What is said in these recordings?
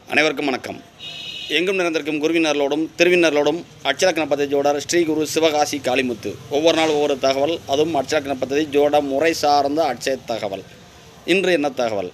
அனைவருக்கும் வணக்கம் எங்கும் நிறைந்திருக்கும் குருவினர்களோடும் திருவினர்களோடும் அட்சலக்கண பദ്ധதியோட ஸ்ரீ குரு சிவகாசி காளிமுத்து ஒவ்வொரு நாள் ஒவ்வொரு தகவல் அதுவும் அட்சலக்கண பദ്ധதி ஜோட முறை சார்ந்த அட்சய தகவல் இன்று என்ன தகவல்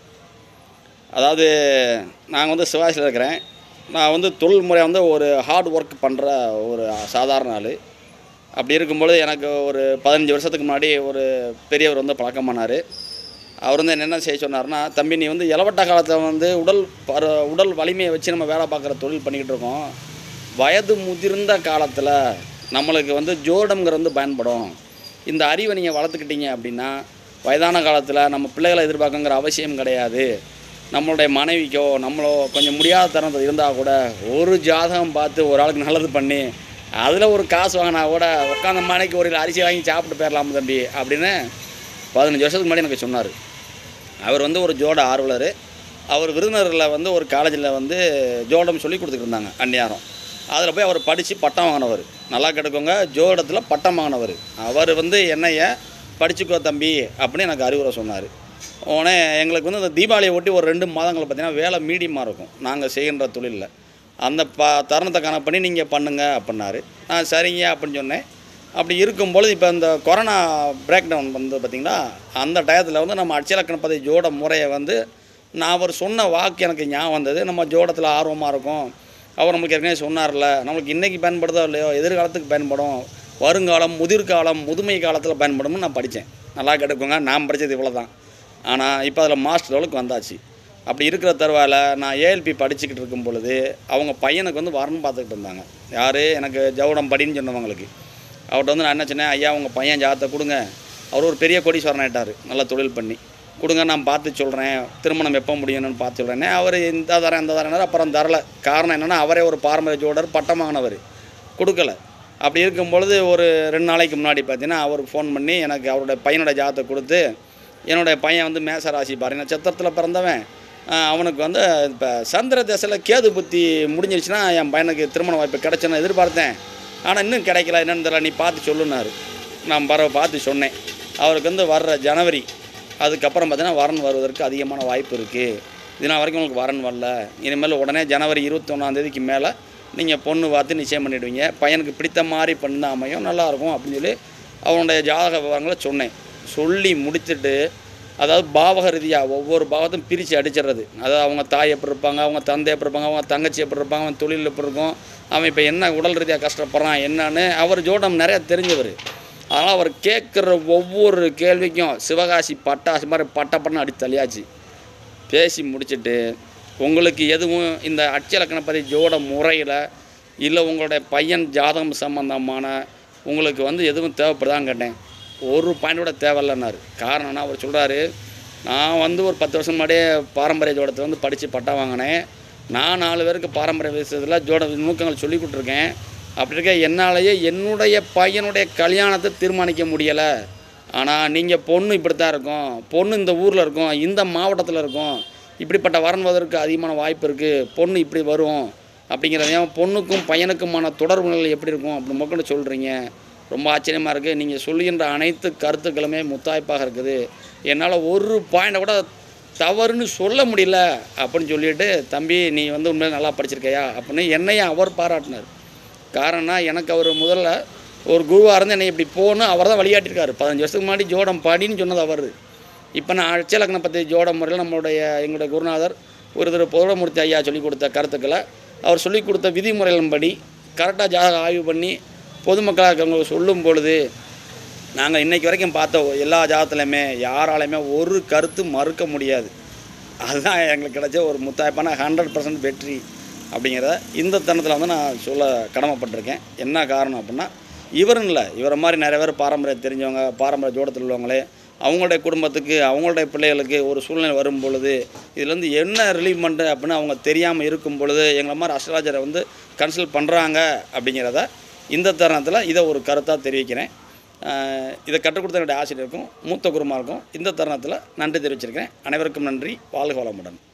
அதாவது நாங்கள் வந்து சிவகாசியில் இருக்கிறேன் நான் வந்து தொழில் முறை வந்து ஒரு ஹார்ட் ஒர்க் பண்ணுற ஒரு சாதாரண ஆள் அப்படி இருக்கும்பொழுது எனக்கு ஒரு பதினஞ்சு வருஷத்துக்கு முன்னாடி ஒரு பெரியவர் வந்து பழக்கமானார் அவர் வந்து என்னென்ன செய்ய சொன்னார்னா தம்பி நீ வந்து இளவட்ட காலத்தில் வந்து உடல் பரு உடல் வலிமையை வச்சு நம்ம வேலை பார்க்குற தொழில் பண்ணிக்கிட்டு இருக்கோம் வயது முதிர்ந்த காலத்தில் நம்மளுக்கு வந்து ஜோடம்ங்கிறது வந்து பயன்படும் இந்த அறிவை நீங்கள் வளர்த்துக்கிட்டீங்க அப்படின்னா வயதான காலத்தில் நம்ம பிள்ளைகளை எதிர்பார்க்குங்கிற அவசியம் கிடையாது நம்மளுடைய மனைவிக்கோ நம்மளோ கொஞ்சம் முடியாத தருணத்தில் இருந்தால் கூட ஒரு ஜாதகம் பார்த்து ஒரு ஆளுக்கு நல்லது பண்ணி அதில் ஒரு காசு வாங்கினா கூட உட்காந்த மனைக்கு ஒரு கிலோ அரிசி வாங்கி சாப்பிட்டு போயிடலாம் தம்பி அப்படின்னு பதினஞ்சு வருஷத்துக்கு முன்னாடி எனக்கு சொன்னார் அவர் வந்து ஒரு ஜோட ஆர்வலர் அவர் விருதுநகரில் வந்து ஒரு காலேஜில் வந்து ஜோடம் சொல்லி கொடுத்துட்டு இருந்தாங்க அந்நியாரம் அதில் போய் அவர் படித்து பட்டம் வாங்கினவர் நல்லா கேட்டுக்கோங்க ஜோடத்தில் பட்டம் வாங்கினவர் அவர் வந்து என்னைய படிச்சுக்கோ தம்பி அப்படின்னு எனக்கு அறிவுரை சொன்னார் உடனே எங்களுக்கு வந்து இந்த தீபாவளியை ஒட்டி ஒரு ரெண்டு மாதங்கள் பார்த்திங்கன்னா வேலை மீடியமாக இருக்கும் நாங்கள் செய்கின்ற தொழிலில் அந்த ப தருணத்தை கணக்கு பண்ணி நீங்கள் பண்ணுங்க அப்படின்னாரு நான் சரிங்க அப்படின்னு சொன்னேன் அப்படி இருக்கும்பொழுது இப்போ இந்த கொரோனா பிரேக் டவுன் வந்து பார்த்திங்களா அந்த டயத்தில் வந்து நம்ம அட்சலக்கணப்பதை ஜோட முறையை வந்து நான் அவர் சொன்ன வாக்கு எனக்கு ஞாபகம் வந்தது நம்ம ஜோடத்தில் ஆர்வமாக இருக்கும் அவர் நம்மளுக்கு ஏற்கனவே சொன்னார்ல நம்மளுக்கு இன்றைக்கி பயன்படுதோ இல்லையோ எதிர்காலத்துக்கு பயன்படும் வருங்காலம் முதிர்காலம் முதுமை காலத்தில் பயன்படும்னு நான் படித்தேன் நல்லா கேட்டுக்கோங்க நான் படித்தது இவ்வளோ தான் ஆனால் இப்போ அதில் மாஸ்டர் லெவலுக்கு வந்தாச்சு அப்படி இருக்கிற தருவாயில் நான் ஏஎல்பி படிச்சுக்கிட்டு இருக்கும் பொழுது அவங்க பையனுக்கு வந்து வரணும் பார்த்துக்கிட்டு இருந்தாங்க யார் எனக்கு ஜவுடம் படின்னு சொன்னவங்களுக்கு அவர்கிட்ட வந்து நான் என்ன சொன்னேன் ஐயா உங்கள் பையன் ஜாதத்தை கொடுங்க அவர் ஒரு பெரிய கோடீஸ்வரன் ஆயிட்டார் நல்லா தொழில் பண்ணி கொடுங்க நான் பார்த்து சொல்கிறேன் திருமணம் எப்போ முடியணும்னு பார்த்து சொல்கிறேனே அவர் இந்த தரேன் இந்த தரேன் அப்புறம் தரல காரணம் என்னென்னா அவரே ஒரு பாரம்பரிய ஜோடர் பட்டம் வாங்கினவர் கொடுக்கல அப்படி இருக்கும் பொழுது ஒரு ரெண்டு நாளைக்கு முன்னாடி பார்த்தீங்கன்னா அவருக்கு ஃபோன் பண்ணி எனக்கு அவருடைய பையனோட ஜாதத்தை கொடுத்து என்னுடைய பையன் வந்து மேச ராசி பாருங்க நட்சத்திரத்தில் பிறந்தவன் ஆஹ் அவனுக்கு வந்து இப்போ சந்திர தசையில் கேது புத்தி முடிஞ்சிருச்சுன்னா என் பையனுக்கு திருமண வாய்ப்பு கிடைச்சுன்னு எதிர்பார்த்தேன் ஆனால் இன்னும் கிடைக்கல என்னன்னு தெரியல நீ பார்த்து சொல்லுனாரு நான் பரவ பார்த்து சொன்னேன் அவருக்கு வந்து வர்ற ஜனவரி அதுக்கப்புறம் பார்த்தீங்கன்னா வரன் வருவதற்கு அதிகமான வாய்ப்பு இருக்குது இது நாள் வரைக்கும் உங்களுக்கு வரன் வரல இனிமேல் உடனே ஜனவரி இருபத்தொன்னாந்தேதிக்கு மேலே நீங்கள் பொண்ணு பார்த்து நிச்சயம் பண்ணிவிடுவீங்க பையனுக்கு பிடித்த மாதிரி பண்ண அமையும் நல்லாயிருக்கும் அப்படின்னு சொல்லி அவனுடைய ஜாதக விவரங்களை சொன்னேன் சொல்லி முடிச்சுட்டு அதாவது பாவக ரீதியாக ஒவ்வொரு பாவத்தையும் பிரித்து அடிச்சிடுறது அதாவது அவங்க தாய் எப்படி இருப்பாங்க அவங்க தந்தை எப்படி இருப்பாங்க அவங்க தங்கச்சி எப்படி இருப்பாங்க அவன் தொழில் எப்படி இருக்கும் அவன் இப்போ என்ன உடல் ரீதியாக கஷ்டப்படுறான் என்னன்னு அவர் ஜோடம் நிறையா தெரிஞ்சவர் அதனால் அவர் கேட்குற ஒவ்வொரு கேள்விக்கும் சிவகாசி பட்டாசு மாதிரி பட்ட பண்ண அடி தள்ளியாச்சு பேசி முடிச்சுட்டு உங்களுக்கு எதுவும் இந்த அட்சலக்கணப்பதி ஜோட முறையில் இல்லை உங்களுடைய பையன் ஜாதகம் சம்பந்தமான உங்களுக்கு வந்து எதுவும் தேவைப்படுதான்னு கேட்டேன் ஒரு பாயிண்ட் கூட தேவையில்லைன்னாரு காரணம்னா அவர் சொல்கிறாரு நான் வந்து ஒரு பத்து வருஷம் முன்னாடியே பாரம்பரிய ஜோடத்தை வந்து படித்து பட்டா வாங்கினேன் நான் நாலு பேருக்கு பாரம்பரிய விஷயத்தில் ஜோட நுணுக்கங்கள் சொல்லி கொடுத்துருக்கேன் அப்படி இருக்க என்னாலேயே என்னுடைய பையனுடைய கல்யாணத்தை தீர்மானிக்க முடியலை ஆனால் நீங்கள் பொண்ணு இப்படி தான் இருக்கும் பொண்ணு இந்த ஊரில் இருக்கும் இந்த மாவட்டத்தில் இருக்கும் இப்படிப்பட்ட வரன் வருவதற்கு அதிகமான வாய்ப்பு இருக்குது பொண்ணு இப்படி வரும் அப்படிங்கிறதையும் பொண்ணுக்கும் பையனுக்குமான தொடர்பு நிலை எப்படி இருக்கும் அப்படி மக்கள் சொல்கிறீங்க ரொம்ப ஆச்சரியமாக இருக்குது நீங்கள் சொல்லுகின்ற அனைத்து கருத்துக்களுமே முத்தாய்ப்பாக இருக்குது என்னால் ஒரு பாயிண்டை கூட தவறுன்னு சொல்ல முடியல அப்படின்னு சொல்லிட்டு தம்பி நீ வந்து உண்மையிலே நல்லா படிச்சிருக்கையா அப்படின்னு என்னையும் அவர் பாராட்டினார் காரணம்னா எனக்கு அவர் முதல்ல ஒரு குருவாக இருந்து என்னை இப்படி போகணும் அவர் தான் வழிகாட்டியிருக்காரு பதினஞ்சு வருஷத்துக்கு முன்னாடி ஜோடம் படின்னு சொன்னது அவர் இப்போ நான் அட்சலக்கணை பற்றி ஜோடம் முறையில் நம்மளுடைய எங்களுடைய குருநாதர் ஒரு திரு புதமூர்த்தி ஐயா சொல்லிக் கொடுத்த கருத்துக்களை அவர் சொல்லிக் கொடுத்த விதிமுறைகளின்படி கரெக்டாக ஜாதகம் ஆய்வு பண்ணி பொதுமக்களாக இருக்கிறவங்களுக்கு சொல்லும் பொழுது நாங்கள் இன்றைக்கி வரைக்கும் பார்த்த எல்லா ஜாதத்துலையுமே யாராலையுமே ஒரு கருத்து மறுக்க முடியாது அதுதான் எங்களுக்கு கிடைச்ச ஒரு முத்தாய்ப்பான ஹண்ட்ரட் பர்சன்ட் வெற்றி அப்படிங்கிறத இந்த தருணத்தில் வந்து நான் சொல்ல கடமைப்பட்டிருக்கேன் என்ன காரணம் அப்படின்னா இவரும் இல்லை இவரை மாதிரி நிறைய பேர் பாரம்பரிய தெரிஞ்சவங்க பாரம்பரிய ஜோடத்தில் உள்ளவங்களே அவங்களுடைய குடும்பத்துக்கு அவங்களுடைய பிள்ளைகளுக்கு ஒரு சூழ்நிலை வரும் பொழுது இதுலேருந்து என்ன ரிலீவ்மெண்ட்டு அப்படின்னு அவங்க தெரியாமல் இருக்கும் பொழுது எங்களை மாதிரி அஸ்ட்ராலஜரை வந்து கன்சல்ட் பண்ணுறாங்க அப்படிங்கிறத இந்த தருணத்தில் இதை ஒரு கருத்தாக தெரிவிக்கிறேன் ஆஹ் இதை கற்றுக் கொடுத்த என்னுடைய ஆசிரியருக்கும் மூத்த குருமாருக்கும் இந்த தருணத்தில் நன்றி தெரிவிச்சிருக்கிறேன் அனைவருக்கும் நன்றி வாழ்க வளமுடன்